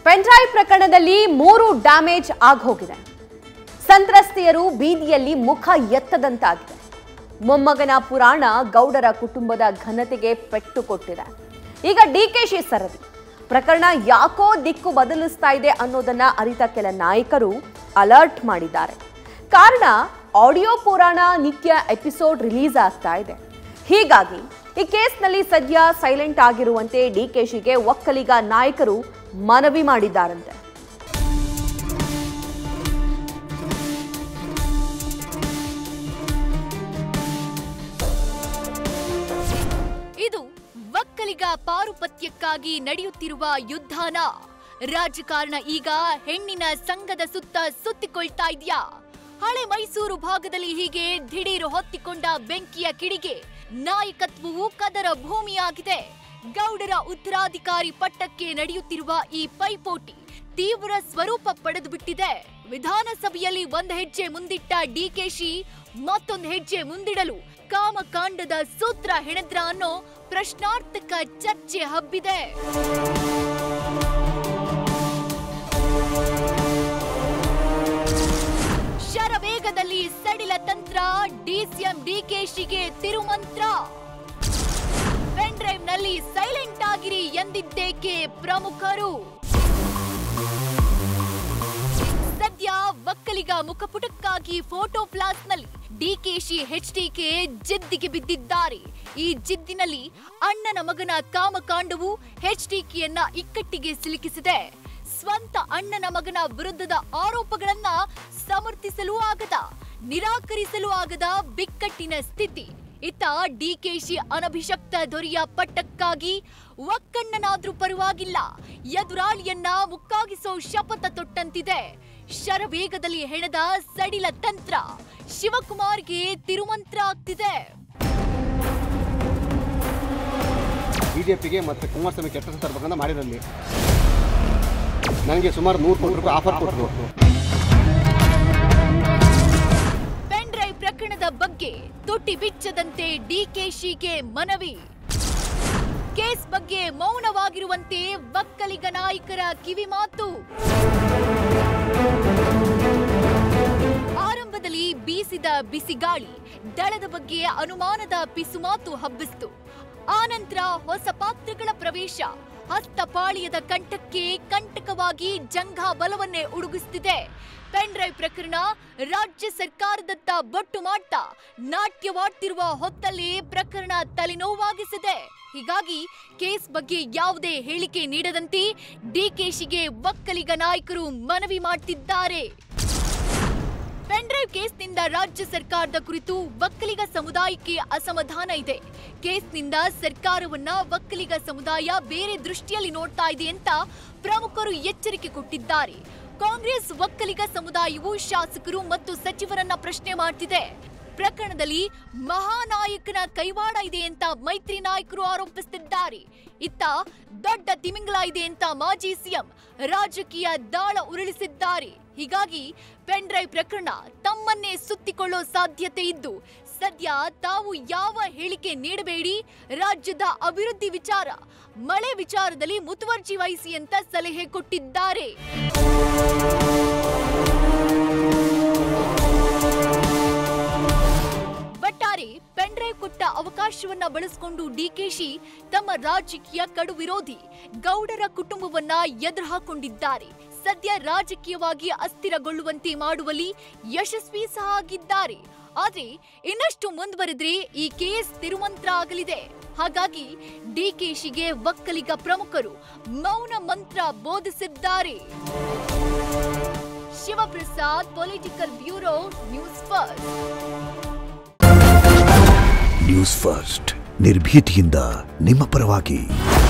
pen drive ಪ್ರಕರಣದಲ್ಲಿ ಮೂರು damage ಆಗೋಗಿದೆ ಸಂತ್ರಸ್ತೆಯರು ಬೀದಿಯಲ್ಲಿ ಮುಖ ಎತ್ತದಂತಾಗಿದೆ ಮೊಮ್ಮಗನ ಪುರಾಣ ಗೌಡರ ಕುಟುಂಬದ ಘನತೆಗೆ ಪೆಟ್ಟು ಕೊಟ್ಟಿದೆ ಈಗ ಡಿಕೆಶಿ ಸರದಿ ಪ್ರಕರಣ ಯಾಕೋ ದಿಕ್ಕು ಬದಲಿಸ್ತಾ ಇದೆ ಅನ್ನೋದನ್ನ ಅರಿತ ಕೆಲ ನಾಯಕರು ಅಲರ್ಟ್ ಮಾಡಿದ್ದಾರೆ ಕಾರಣ ಆಡಿಯೋ ಪುರಾಣ ನಿತ್ಯ ಎಪಿಸೋಡ್ ರಿಲೀಸ್ ಆಗ್ತಾ ಇದೆ ಹೀಗಾಗಿ ಈ ಕೇಸ್ನಲ್ಲಿ ಸದ್ಯ ಸೈಲೆಂಟ್ ಆಗಿರುವಂತೆ ಡಿಕೆಶಿಗೆ ಒಕ್ಕಲಿಗ ನಾಯಕರು ಮನವಿ ಮಾಡಿದ್ದಾರಂತೆ ಇದು ಒಕ್ಕಲಿಗ ಪಾರುಪತ್ಯಕ್ಕಾಗಿ ನಡೆಯುತ್ತಿರುವ ಯುದ್ಧನ ರಾಜಕಾರಣ ಈಗ ಹೆಣ್ಣಿನ ಸಂಘದ ಸುತ್ತ ಸುತ್ತಿಕೊಳ್ತಾ ಇದೆಯಾ ಹಳೆ ಮೈಸೂರು ಭಾಗದಲ್ಲಿ ಹೀಗೆ ದಿಢೀರ್ ಹೊತ್ತಿಕೊಂಡ ಬೆಂಕಿಯ ಕಿಡಿಗೆ ನಾಯಕತ್ವವು ಕದರ ಭೂಮಿಯಾಗಿದೆ ಗೌಡರ ಉತ್ತರಾಧಿಕಾರಿ ಪಟ್ಟಕ್ಕೆ ನಡೆಯುತ್ತಿರುವ ಈ ಪೈಪೋಟಿ ತೀವ್ರ ಸ್ವರೂಪ ಪಡೆದು ಬಿಟ್ಟಿದೆ ವಿಧಾನಸಭೆಯಲ್ಲಿ ಒಂದ್ ಹೆಜ್ಜೆ ಮುಂದಿಟ್ಟ ಡಿಕೆಶಿ ಮತ್ತೊಂದು ಹೆಜ್ಜೆ ಮುಂದಿಡಲು ಕಾಮಕಾಂಡದ ಸೂತ್ರ ಹೆಣೆದ್ರ ಅನ್ನೋ ಪ್ರಶ್ನಾರ್ಥಕ ಚರ್ಚೆ ಹಬ್ಬಿದೆ ಶರವೇಗದಲ್ಲಿ ಸಡಿಲ ತಂತ್ರ ಡಿಸಿಎಂ ಡಿಕೆಶಿಗೆ ತಿರುಮಂತ್ರ ಪೆನ್ಡ್ರೈವ್ ನಲ್ಲಿ ಸೈಲೆಂಟ್ ಆಗಿರಿ ಎಂದಿದ್ದೇಕೆ ಪ್ರಮುಖರು ಸದ್ಯ ಒಕ್ಕಲಿಗ ಮುಖಪುಟಕ್ಕಾಗಿ ಫೋಟೋ ಫ್ಲಾಸ್ ನಲ್ಲಿ ಡಿಕೆಶಿ ಎಚ್ಡಿಕೆ ಜಿದ್ದಿಗೆ ಬಿದ್ದಿದ್ದಾರೆ ಈ ಜಿದ್ದಿನಲ್ಲಿ ಅಣ್ಣನ ಮಗನ ಕಾಮಕಾಂಡವು ಎಚ್ಡಿಕೆಯನ್ನ ಇಕ್ಕಟ್ಟಿಗೆ ಸಿಲುಕಿಸಿದೆ ಸ್ವಂತ ಅಣ್ಣನ ಮಗನ ವಿರುದ್ಧದ ಆರೋಪಗಳನ್ನ ಸಮರ್ಥಿಸಲು ಆಗದ ನಿರಾಕರಿಸಲು ಆಗದ ಬಿಕ್ಕಟ್ಟಿನ ಸ್ಥಿತಿ ಇತ್ತ ಡಿಕೆಶಿ ಅನಭಿಷಕ್ತ ದೊರೆಯ ಪಟ್ಟಕ್ಕಾಗಿ ಒಕ್ಕಣ್ಣನಾದ್ರೂ ಪರವಾಗಿಲ್ಲ ಎದುರಾಳಿಯನ್ನ ಮುಕ್ಕಾಗಿಸೋ ಶಪಥ ತೊಟ್ಟಂತಿದೆ ಶರವೇಗದಲ್ಲಿ ಹೆಣೆದ ಸಡಿಲ ತಂತ್ರ ಶಿವಕುಮಾರ್ಗೆ ತಿರುಮಂತ್ರ ಆಗ್ತಿದೆ ಬಿಜೆಪಿಗೆ ಮತ್ತು ಕುಮಾರಸ್ವಾಮಿ ಕೆಟ್ಟ ಹೆಸರು ತರಬೇಕಂತ ಮಾಡಿರಲ್ಲಿ ನನಗೆ ಸುಮಾರು ನೂರು ಕೋಟಿ ರೂಪಾಯಿ ಆಫರ್ ಕೊಟ್ಟರು ಪೆನ್ಡ್ರೈವ್ ಪ್ರಕರಣದ ಬಗ್ಗೆ ತುಟಿ ಬಿಚ್ಚದಂತೆ ಡಿಕೆಶಿಗೆ ಮನವಿ ಕೇಸ್ ಬಗ್ಗೆ ಮೌನವಾಗಿರುವಂತೆ ಒಕ್ಕಲಿಗ ನಾಯಕರ ಕಿವಿಮಾತು ಆರಂಭದಲ್ಲಿ ಬೀಸಿದ ಬಿಸಿಗಾಳಿ ದಳದ ಬಗ್ಗೆ ಅನುಮಾನದ ಪಿಸುಮಾತು ಹಬ್ಬಿಸಿತು ಆನಂತರ ಹೊಸ ಪಾತ್ರಗಳ ಪ್ರವೇಶ ಹಸ್ತಪಾಳಿಯದ ಕಂಠಕ್ಕೆ ಕಂಟಕವಾಗಿ ಜಂಘಾ ಬಲವನ್ನೇ ಉಡುಗಿಸುತ್ತಿದೆ ಪೆನ್ಡ್ರೈವ್ ಪ್ರಕರಣ ರಾಜ್ಯ ಸರ್ಕಾರದತ್ತ ಬೊಟ್ಟು ಮಾಡ್ತಾ ನಾಟ್ಯವಾಡ್ತಿರುವ ಹೊತ್ತಲ್ಲಿ ಪ್ರಕರಣ ತಲೆನೋವಾಗಿಸಿದೆ ಹೀಗಾಗಿ ಕೇಸ್ ಬಗ್ಗೆ ಯಾವುದೇ ಹೇಳಿಕೆ ನೀಡದಂತೆ ಡಿಕೆಶಿಗೆ ಒಕ್ಕಲಿಗ ನಾಯಕರು ಮನವಿ ಮಾಡ್ತಿದ್ದಾರೆ ಪೆನ್ಡ್ರೈವ್ ಕೇಸ್ನಿಂದ ರಾಜ್ಯ ಸರ್ಕಾರದ ಕುರಿತು ಒಕ್ಕಲಿಗ ಸಮುದಾಯಕ್ಕೆ ಅಸಮಾಧಾನ ಇದೆ ಕೇಸ್ನಿಂದ ಸರ್ಕಾರವನ್ನ ಒಕ್ಕಲಿಗ ಸಮುದಾಯ ಬೇರೆ ದೃಷ್ಟಿಯಲ್ಲಿ ನೋಡ್ತಾ ಇದೆ ಅಂತ ಪ್ರಮುಖರು ಎಚ್ಚರಿಕೆ ಕೊಟ್ಟಿದ್ದಾರೆ ಕಾಂಗ್ರೆಸ್ ಒಕ್ಕಲಿಗ ಸಮುದಾಯವು ಶಾಸಕರು ಮತ್ತು ಸಚಿವರನ್ನ ಪ್ರಶ್ನೆ ಮಾಡ್ತಿದೆ ಪ್ರಕರಣದಲ್ಲಿ ಮಹಾನಾಯಕನ ಕೈವಾಡ ಇದೆ ಅಂತ ಮೈತ್ರಿ ನಾಯಕರು ಆರೋಪಿಸುತ್ತಿದ್ದಾರೆ ಇತ್ತ ದೊಡ್ಡ ತಿಮಿಂಗಲ ಇದೆ ಅಂತ ಮಾಜಿ ಸಿಎಂ ರಾಜಕೀಯ ದಾಳ ಉರುಳಿಸಿದ್ದಾರೆ ಹೀಗಾಗಿ ಪೆನ್ಡ್ರೈವ್ ಪ್ರಕರಣ ತಮ್ಮನ್ನೇ ಸುತ್ತಿಕೊಳ್ಳೋ ಸಾಧ್ಯತೆ ಇದ್ದು ಸದ್ಯ ತಾವು ಯಾವ ಹೇಳಿಕೆ ನೀಡಬೇಡಿ ರಾಜ್ಯದ ಅಭಿವೃದ್ಧಿ ವಿಚಾರ ಮಳೆ ವಿಚಾರದಲ್ಲಿ ಮುತುವರ್ಜಿ ವಹಿಸಿ ಅಂತ ಸಲಹೆ ಕೊಟ್ಟಿದ್ದಾರೆ ಒಟ್ಟಾರೆ ಪೆನ್ಡ್ರೈವ್ ಕೊಟ್ಟ ಅವಕಾಶವನ್ನ ಬಳಸಿಕೊಂಡು ಡಿಕೆಶಿ ತಮ್ಮ ರಾಜಕೀಯ ಕಡು ವಿರೋಧಿ ಗೌಡರ ಕುಟುಂಬವನ್ನ ಎದುರು ಹಾಕೊಂಡಿದ್ದಾರೆ ಸದ್ಯ ರಾಜಕೀಯವಾಗಿ ಅಸ್ಥಿರಗೊಳ್ಳುವಂತೆ ಮಾಡುವಲ್ಲಿ ಯಶಸ್ವಿ ಸಹ ಆಗಿದ್ದಾರೆ ಆದ್ರೆ ಇನ್ನಷ್ಟು ಮುಂದುವರೆದ್ರೆ ಈ ಕೇಸ್ ತಿರುಮಂತ್ರ ಆಗಲಿದೆ ಹಾಗಾಗಿ ಡಿಕೆಶಿಗೆ ಒಕ್ಕಲಿಗ ಪ್ರಮುಖರು ಮೌನ ಮಂತ್ರ ಬೋಧಿಸಿದ್ದಾರೆ Shivaprasad political bureau news first news first ನಿರ್ಭೀತಿಯಿಂದ ನಿಮ್ಮ ಪರವಾಗಿ